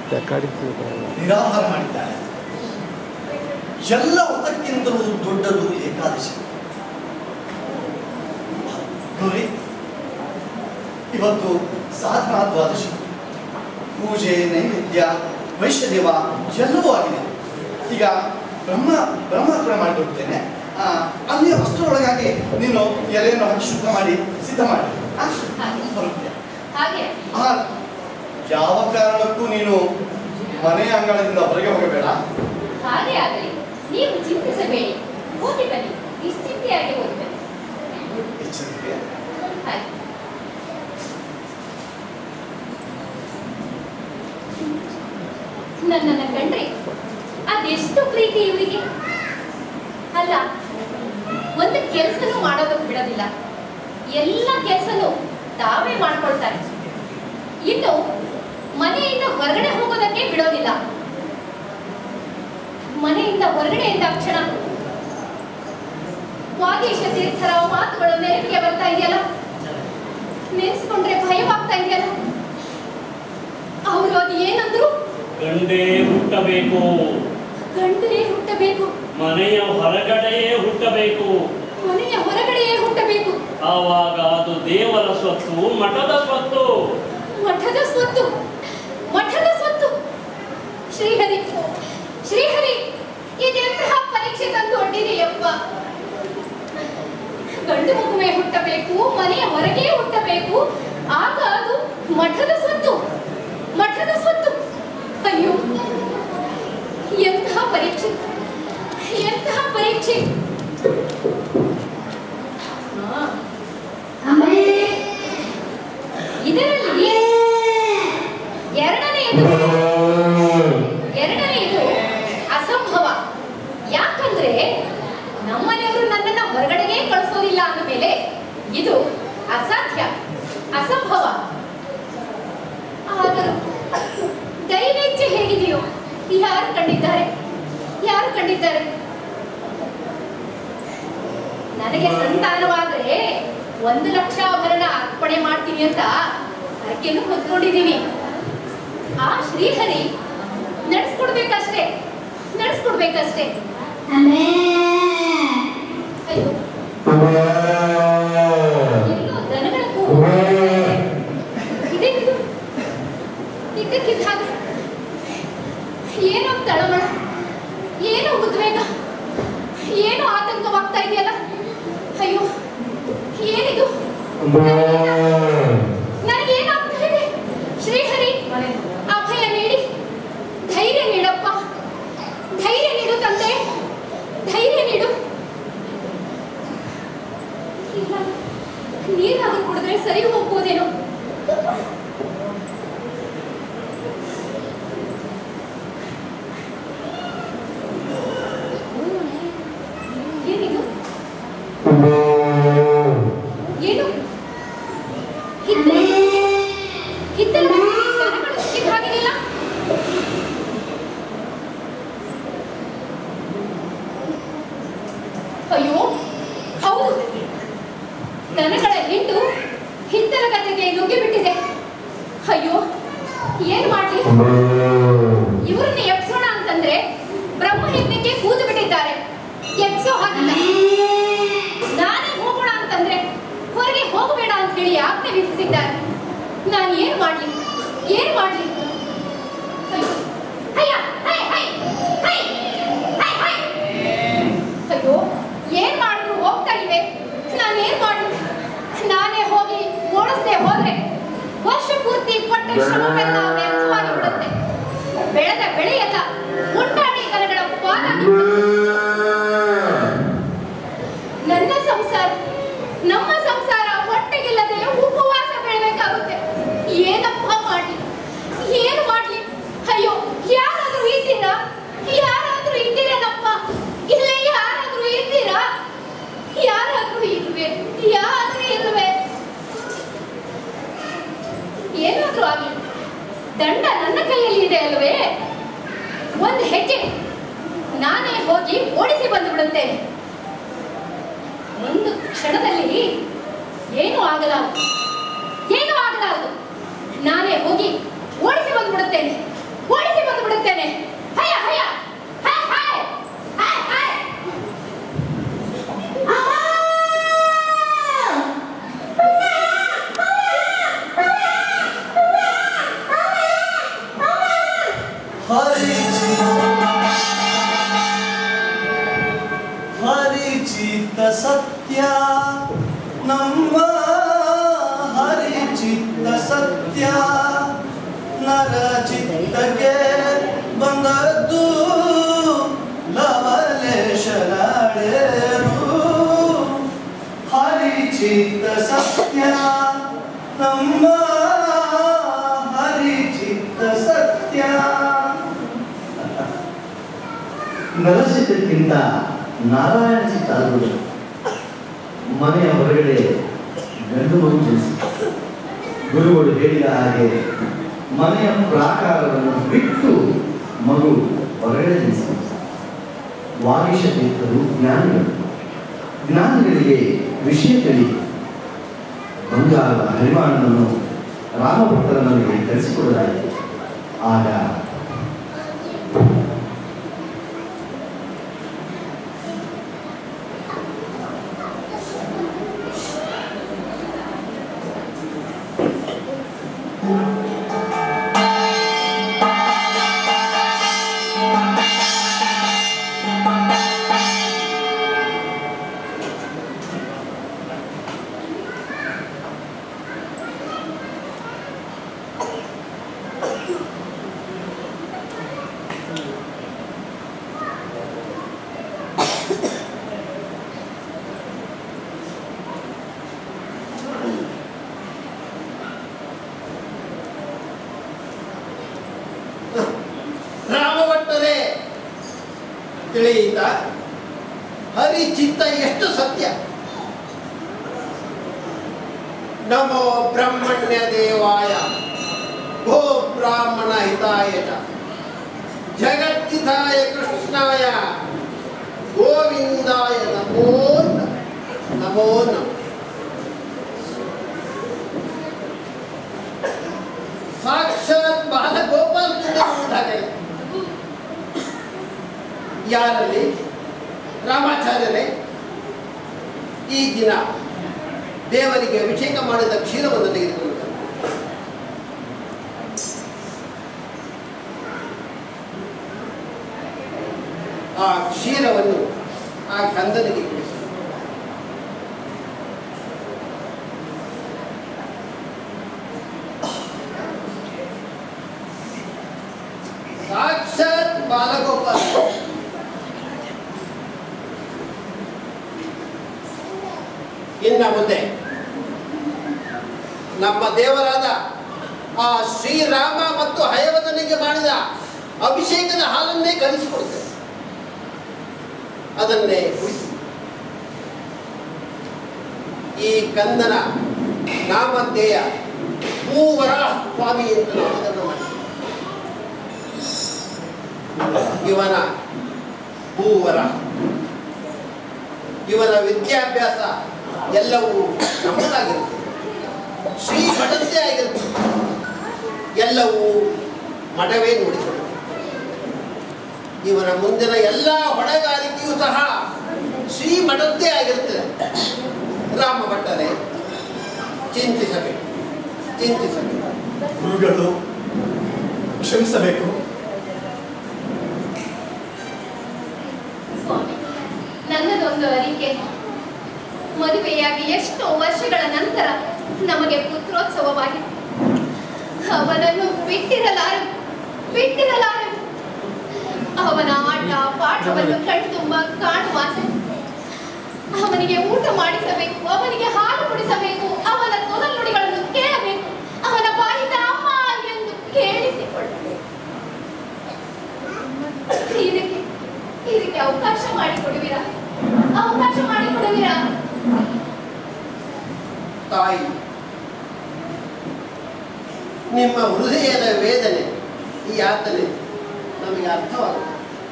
ನಿರಾಹಾರ ಮಾಡಿದ್ದಾರೆ ಎಲ್ಲ ವ್ರತಕ್ಕಿಂತಲೂ ದೊಡ್ಡದು ಏಕಾದಶಿ ನೋಡಿ ಇವತ್ತು ಸಾಧನಾ ದ್ವಾದಶಿ ಪೂಜೆ ನೈವೇದ್ಯ ವೈಶ್ಯದೇವ ಎಲ್ಲವೂ ಆಗಿದೆ ಈಗ ಬ್ರಹ್ಮ ಬ್ರಹ್ಮಾರ್ಪಣೆ ಮಾಡಿಬಿಡ್ತೇನೆ ಆ, ಅಲ್ಲಿ ಅಷ್ಟರೊಳಗಾಗಿ ನೀನು ಎಲೆಯನ್ನು ಹಾಕಿ ಶುದ್ಧ ಮಾಡಿ ಸಿದ್ಧ ಮಾಡಿ ಆ, ಹಾಗೆ. ಹೊರಡ್ತೀಯ. ಹಾಗೆ ಆ, ಯಾವ ಕಾರಣಕ್ಕೂ ನೀನು ಮನೆ ಅಂಗಳದಿಂದ ಹೊರಗೆ ಹೋಗಬೇಡ ಹಾಗೆ ಆಗಲಿ ನೀವು ಚಿಂತಿಸಬೇಡಿ ಹೋಗಿ ಬನ್ನಿ ನಿಶ್ಚಿಂತೆಯಾಗಿ ಹೋಗಿ ಬನ್ನಿ ಎಚ್ಚರಿಕೆ ಹಾಗೆ ನನ್ನನ್ನ ಕಂಡ್ರೆ ಅದೆಷ್ಟು ಪ್ರೀತಿ ಇವರಿಗೆ ಅಲ್ಲ ಒಂದು ಕೆಲಸನೂ ಮಾಡೋದಕ್ಕೆ ಬಿಡೋದಿಲ್ಲ ಎಲ್ಲ ಕೆಲಸನೂ ತಾವೇ ಮಾಡ್ಕೊಳ್ತಾರೆ ಇನ್ನು ಮನೆಯಿಂದ ಹೊರಗಡೆ ಹೋಗೋದಕ್ಕೆ ಬಿಡೋದಿಲ್ಲ ಮನೆಯಿಂದ ಹೊರಗಡೆ ಎಂದ ಕ್ಷಣ ವಾಗೀಶ ತೀರ್ಥರ ಮಾತುಗಳು ನೆನಪಿಗೆ ಬರ್ತಾ ಇದೆಯಲ್ಲ ನೆನೆಸ್ಕೊಂಡ್ರೆ ಭಯವಾಗ್ತಾ ಇದೆಯಲ್ಲ ಅವರು ಅದು ಏನಂದ್ರು ಗಂಡೇ ಹುಟ್ಟಬೇಕು ಗಂಡನೇ ಹುಟ್ಟಬೇಕು ಮನೆಯ ಹೊರಗಡೆಯೇ ಹುಟ್ಟಬೇಕು ಮನೆಯ ಹೊರಗಡೆಯೇ ಹುಟ್ಟಬೇಕು ಆವಾಗ ಅದು ದೇವರ ಸ್ವತ್ತು ಮಠದ ಸ್ವತ್ತು ಮಠದ ಸ್ವತ್ತು ಮಠದ ಸ್ವತ್ತು ಶ್ರೀಹರಿ ಶ್ರೀಹರಿ ಇದೆಂತಹ ಪರೀಕ್ಷೆ ತಂದು ಒಡ್ಡಿದೆಯಪ್ಪ ಗಂಡು ಮಗುವೆ ಹುಟ್ಟಬೇಕು ಮನೆಯ ಹೊರಗೆ ಹುಟ್ಟಬೇಕು ಆಗ ಅದು ಮಠದ ಸ್ವತ್ತು ಮಠದ ಸ್ವತ್ತು ಅಯ್ಯೋ ಎಂತಹ ಪರೀಕ್ಷೆ ಎಂತಹ ಪರೀಕ್ಷೆ ಹಾ. ಇದರಲ್ಲಿ ಎರಡನೆಯದು ಎರಡನೆಯದು ಅಸಂಭವ ಯಾಕಂದ್ರೆ ನಮ್ಮನೆಯವರು ನನ್ನನ್ನ ಹೊರಗಡೆಗೆ ಕಳಿಸೋದಿಲ್ಲ ಅಂದ ಮೇಲೆ ಇದು ಅಸಾಧ್ಯ ಅಸಂಭವ ಆದರೂ ದೈವೇಚ್ಛೆ ಹೇಗಿದೆಯೋ ಯಾರು ಕಂಡಿದ್ದಾರೆ ಯಾರು ಕಂಡಿದ್ದಾರೆ ನನಗೆ ಸಂತಾನವಾದ್ರೆ ಒಂದು ಲಕ್ಷಾಭರಣ ಅರ್ಪಣೆ ಮಾಡ್ತೀನಿ ಅಂತ ಹರಕೆಯನ್ನು ಹೊತ್ಕೊಂಡಿದ್ದೀನಿ ಆ ಶ್ರೀಹರಿ ನಡೆಸ್ಕೊಡ್ಬೇಕಷ್ಟೇ ನಡೆಸ್ಕೊಡ್ಬೇಕಷ್ಟೇ ಅಯ್ಯೋ ಎಲ್ಲೋ ದನಗಳ ಕೂಗು ಇದೇನಿದು ಇದ್ದಕ್ಕಿದ್ದ ಹಾಗೆ ಏನೋ ತಳಮಳ ಏನೋ ಉದ್ವೇಗ ಏನೋ ಆತಂಕವಾಗ್ತಾ ಇದೆಯಲ್ಲ ಅಯ್ಯೋ ಏನಿದು ನನಗೇನಾಗ್ತಾ ಇದೆ ಶ್ರೀಹರಿ ಅಭಯ ನೀಡಿ ಧೈರ್ಯ ನೀಡಪ್ಪ ಧೈರ್ಯ ನೀಡು ತಂದೆ ಧೈರ್ಯ ನೀಡು ಇಲ್ಲ ನೀರಾದ್ರೂ ಕುಡಿದ್ರೆ ಸರಿ ಹೋಗ್ಬೋದೇನೋ ಏನಿದು ಏನು ಹಿತ್ತಲ ಹಿತ್ತಲ ದನಗಳು ಸಿಕ್ಕಿದ ಹಾಗಿಲ್ಲ ಅಯ್ಯೋ ಹೌದು ದನಗಳ ಹಿಂಡು ಹಿತ್ತಲ ಗದ್ದೆಗೆ ನುಗ್ಗಿ ಬಿಟ್ಟಿದೆ ಅಯ್ಯೋ ಏನ್ ಮಾಡ್ಲಿ ಇವ್ರನ್ನ ಎಪ್ಸೋಣ ಅಂತಂದ್ರೆ ಬ್ರಹ್ಮ ಯಜ್ಞಕ್ಕೆ ಕೂತು ಬಿಟ್ಟಿದ್ದಾರೆ ಎಪ್ಸೋ ಹಾಗಿಲ್ಲ ನಾನೇ ಹೋಗೋಣ ಅಂತಂದ್ರೆ ಹೊರಗೆ ಹೋಗಬೇಡ ಅಂತ ಹೇಳಿ ಆಜ್ಞೆ ವಿಧಿಸಿದ್ದಾರೆ ನಾನು ಏನ್ ಮಾಡ್ಲಿ ಏನ್ ಮಾಡ್ಲಿ ಅಯ್ಯೋ, ಅಯ್ಯ, ಹೈ, ಹೈ, ಹೈ, ಹೈ, ಹೈ. ಅಯ್ಯೋ ಏನ್ ಮಾಡಿದ್ರು ಹೋಗ್ತಾ ಇವೆ ನಾನು ಏನ್ ಮಾಡ್ಲಿ ನಾನೇ ಹೋಗಿ ಓಡಿಸ್ದೆ ಹೋದ್ರೆ ವರ್ಷ ಪೂರ್ತಿ ಪಟ್ಟ ಶ್ರಮವೆಲ್ಲ ವ್ಯರ್ಥವಾಗಿ ಬಿಡುತ್ತೆ ಬೆಳೆದ ಬೆಳೆಯಲ್ಲ ಉಂಟಾಡಿ ಕರಗಳ ಪಾಲಾಗಿ ನನ್ನ ಸಂಸಾರ ನಮ್ಮ ಸಂಸಾರ ಹೊಟ್ಟೆಗಿಲ್ಲದೆ ಉಪವಾಸ ಬೆಳಬೇಕಾಗುತ್ತೆ ಏನಪ್ಪ ಮಾಡ್ಲಿ ಏನು ಮಾಡ್ಲಿ ಅಯ್ಯೋ ಯಾರಾದ್ರೂ ಇದ್ದೀರಾ ಯಾರಾದ್ರೂ ಇದ್ದೀರೇನಪ್ಪ ಇಲ್ಲೇ ಯಾರಾದ್ರೂ ಇದ್ದೀರಾ ಯಾರಾದ್ರೂ ಇಲ್ವೇ ಯಾರಾದ್ರೂ ಇಲ್ವೇ ಏನಾದ್ರೂ ಆಗ್ಲಿ ದಂಡ ನನ್ನ ಕೈಯಲ್ಲಿ ಇದೆ ಅಲ್ವೇ ಒಂದು ಹೆಜ್ಜೆ ನಾನೇ ಹೋಗಿ ಓಡಿಸಿ ಬಂದು ಬಿಡುತ್ತೇನೆ ಒಂದು ಕ್ಷಣದಲ್ಲಿ ಏನು ಆಗಲಾರದು ಏನು ಆಗಲಾರದು ನಾನೇ ಹೋಗಿ ಓಡಿಸಿ ಬಂದ್ಬಿಡುತ್ತೇನೆ ಓಡಿ ಹರಿಚಿತ್ತ ಸತ್ಯ ನಮ್ಮ ಹರಿಚಿತ್ತ ಸತ್ಯ ನರ ಚಿತ್ತಕ್ಕೆ ಬಂದದ್ದು ಲವಲೇಶನಾಡೇರು ಹರಿಚಿತ್ತ ಸತ್ಯ ನಮ್ಮ ಹರಿಚಿತ್ತ ಸತ್ಯ ನರಸಿದ್ದಕ್ಕಿಂತ ನಾರಾಯಣ ಚಿತ್ತ ಆಗುವುದು ಮನೆಯ ಹೊರಗಡೆ ಗಂಡು ಮಗು ಜನಿಸಿ ಗುರುಗಳು ಹೇಳಿದ ಹಾಗೆ ಮನೆಯ ಪ್ರಾಕಾರವನ್ನು ಬಿಟ್ಟು ಮಗು ಹೊರಗಡೆ ಜನಿಸಿ ವಾಗೀಶ ತೀರ್ಥರು ಜ್ಞಾನಿಗಳು ಜ್ಞಾನಿಗಳಿಗೆ ವಿಷಯ ತಿಳಿಯಿತು ಬಂಗಾರದ ಹರಿವಾಣವನ್ನು ರಾಮಭಕ್ತರ ಮನೆಗೆ ಕಳಿಸಿಕೊಡಲಾಯಿತು ಆಗ ರಾಮಭಟ್ಟರೇ ತಿಳಿಯಿತ ಹರಿಚಿತ್ತ ಎಷ್ಟು ಸತ್ಯ ನಮೋ ಬ್ರಹ್ಮಣ್ಯ ದೇವಾಯ ಗೋ ಬ್ರಾಹ್ಮಣ ಹಿತಾಯ ಚ ಜಗತ್ತಿತಾಯ ಕೃಷ್ಣಾಯ ಗೋವಿಂದಾಯ ನಮೋ ನಮಃ. ನಮೋ ನಮಃ ಸಾಕ್ಷಾತ್ ಬಾಲಗೋಪಾಲ್ ಹಾಗೆ ಯಾರಲ್ಲಿ ರಾಮಾಚಾರ್ಯರೇ ಈ ದಿನ ದೇವರಿಗೆ ಅಭಿಷೇಕ ಮಾಡಿದ ಕ್ಷೀರವನ್ನು ತೆಗೆದುಕೊಂಡು ಬನ್ನಿ. ಆ ಕ್ಷೀರವನ್ನು ಆ ಕಂದನಿಗೆ ಕುಡಿಸಿ ಸಾಕ್ಷಾತ್ ಬಾಲಗೋಪಾಲ ಇನ್ನ ಮುಂದೆ ನಮ್ಮ ದೇವರಾದ ಆ ಶ್ರೀರಾಮ ಮತ್ತು ಹಯವದನಿಗೆ ಮಾಡಿದ ಅಭಿಷೇಕದ ಹಾಲನ್ನೇ ಕಲಿಸಿಕೊಡ್ತೇವೆ ಅದನ್ನೇ ಕುಡಿಸಿ ಈ ಕಂದನ ನಾಮಧೇಯ ಭೂವರಾಹ ಸ್ವಾಮಿ ಎಂದು ನಾಮಕರಣ ಮಾಡಿ ಇವನ ಭೂವರ ಇವನ ವಿದ್ಯಾಭ್ಯಾಸ ಎಲ್ಲವೂ ನಮ್ಮದಾಗಿರುತ್ತೆ ಶ್ರೀ ಮಠದ್ದೇ ಆಗಿರುತ್ತೆ ಎಲ್ಲವೂ ಮಠವೇ ನೋಡಿಕೊಳ್ಳುತ್ತೆ ಇವನ ಮುಂದಿನ ಎಲ್ಲ ಹೊಣೆಗಾರಿಕೆಯೂ ಸಹ ಶ್ರೀ ಮಠದ್ದೇ ಆಗಿರುತ್ತದೆ ರಾಮ ಭಟ್ಟರೇ ಚಿಂತಿಸಬೇಕು ಚಿಂತಿಸಬೇಕು ಗುರುಗಳು ಕ್ಷಮಿಸಬೇಕು ಸ್ವಾಮಿ ನನ್ನದೊಂದು ಅರಿಕೆ ಮದುವೆಯಾಗಿ ಎಷ್ಟೋ ವರ್ಷಗಳ ನಂತರ ನಮಗೆ ಪುತ್ರೋತ್ಸವವಾಗಿದೆ ಅವನನ್ನು ಬಿಟ್ಟಿರಲಾರೆ ಬಿಟ್ಟಿರಲಾರೆ ಅವನ ಆಟ ಪಾಠವನ್ನು ಕಣ್ತುಂಬ ಕಾಣುವ ಆಸೆ ಅವನಿಗೆ ಊಟ ಮಾಡಿಸಬೇಕು ಅವನಿಗೆ ಹಾಲು ಕುಡಿಸಬೇಕು ಅವನ ತೊದಲ್ ನುಡಿಗಳನ್ನು ಕೇಳಬೇಕು ಅವನ ಬಾಯಿಂದ ಅಮ್ಮ ಎಂದು ಕೇಳಿಸಿಕೊಳ್ಳಬೇಕು ಇದಕ್ಕೆ ಇದಕ್ಕೆ ಅವಕಾಶ ಮಾಡಿಕೊಡುವಿರಾ ಅವಕಾಶ ಮಾಡಿಕೊಡುವಿರಾ ತಾಯಿ ನಿಮ್ಮ ಹೃದಯದ ವೇದನೆ ಈ ಯಾತನೆ ನಮಗೆ ಅರ್ಥವಾಗುತ್ತೆ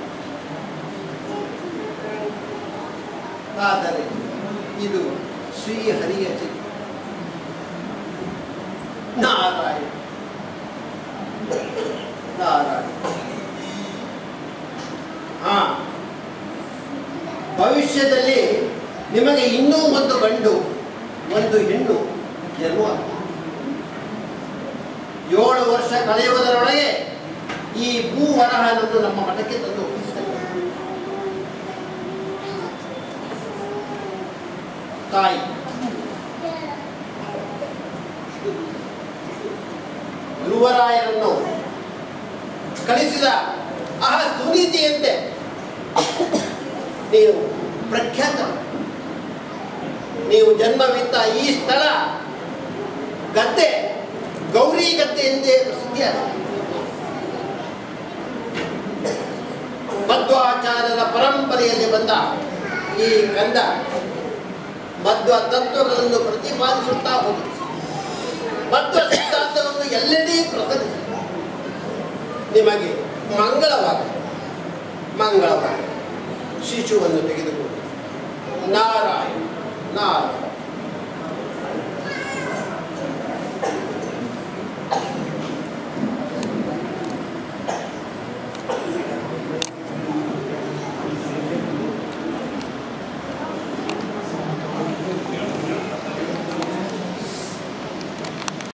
ಆದರೆ ಇದು ಶ್ರೀಹರಿಯ ಚಿತ್ತ ನಾರಾಯಣ ನಾರಾಯಣ ಹಾ ಭವಿಷ್ಯದಲ್ಲಿ ನಿಮಗೆ ಇನ್ನೂ ಒಂದು ಗಂಡು ಒಂದು ಹೆಣ್ಣು ಜನ್ಮ ಏಳು ವರ್ಷ ಕಳೆಯುವುದರೊಳಗೆ ಈ ಭೂವರಹನನ್ನು ನಮ್ಮ ಮಠಕ್ಕೆ ತಂದು ಒಪ್ಪಿಸಿದರು ತಾಯಿ ಧ್ರುವರಾಯರನ್ನು ಕಳಿಸಿದ ಆ ಸುನೀತಿಯಂತೆ ನೀವು ಪ್ರಖ್ಯಾತ ನೀವು ಜನ್ಮವಿತ್ತ ಈ ಸ್ಥಳ ಗದ್ದೆ ಗೌರಿ ಗದ್ದೆ ಎಂದೇ ಪ್ರಸಿದ್ಧಿಯಾದ ಮಧ್ವಾಚಾರ್ಯರ ಪರಂಪರೆಯಲ್ಲಿ ಬಂದ ಈ ಕಂದ ಮಧ್ವ ತತ್ವಗಳನ್ನು ಪ್ರತಿಪಾದಿಸುತ್ತಾ ಹೋಗಿ ಮಧ್ವ ಸಿದ್ಧಾಂತವನ್ನು ಎಲ್ಲೆಡೆ ಪ್ರಸರಿಸಿ ನಿಮಗೆ ಮಂಗಳವಾಗ ಮಂಗಳವಾಗ ಶಿಶುವನ್ನು ತೆಗೆದುಕೊಂಡು ನಾರಾಯಣ ನಾರಾಯಣ